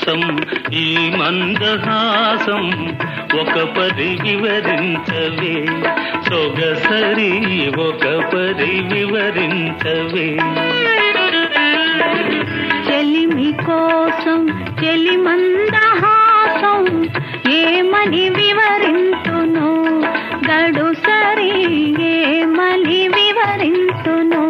కోసం ఈ మందహాసం ఒక పరి వివరించవే సొగసరి ఒక పరి వివరించవే చెలిమి కోసం చెలి మందహాసం ఏమని వివరింతును గడు సరి ఏమని వివరింతును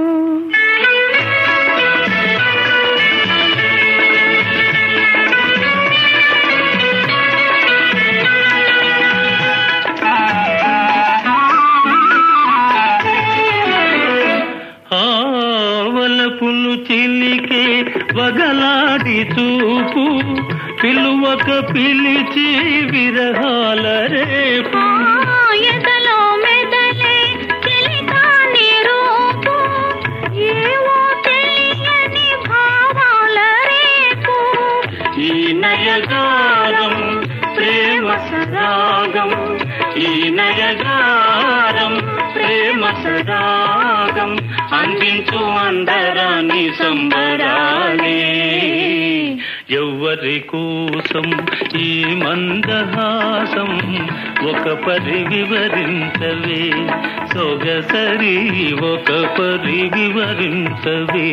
ఆవలపులు చిలికే వగలాడి చూపు పిలువక పిలిచి విరహాల రేపు ఆ ఎదలో మెదలే చెలికాని రూపు ఏవో తెలియని భావాల రేపు ఈ నయగారం ప్రేమ సరాగం ఈ నయగారం ప్రేమ సరాగం అందించు అందరాని సంబరాలే ఎవ్వరి కోసం ఈ మందహాసం ఒక పరి వివరించవే సొగసరి ఒక పరి వివరించవే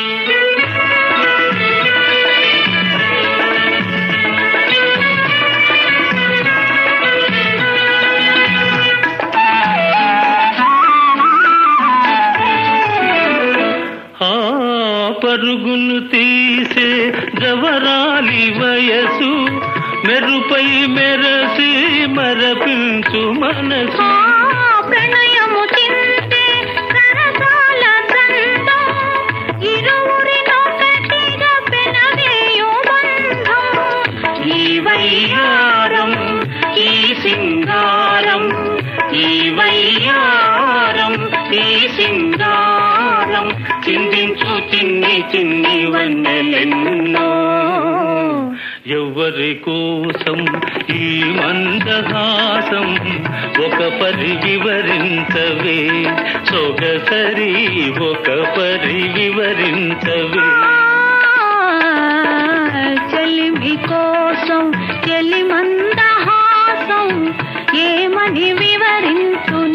ఆ పరుగులు తీసే జవరాలి వయసు మెరుపై మెరసి మరపించు మనసు ఆ ప్రణయము చింతే సరసాల సంతం ఇరువురినొకటిగా పెనవేయు బంధం ఈ వయ్యారం ఈ సింగారం ఈ వయ్యారం ఈ సింగారం చిందించు చిన్ని చిన్ని వన్నెలెన్నో ఎవరి కోసం ఈ మందహాసం ఒక పరి వివరించవే సొగసరి ఒక పరి వివరించవే చెలిమి కోసం చెలి మందహాసం ఏమని వివరించును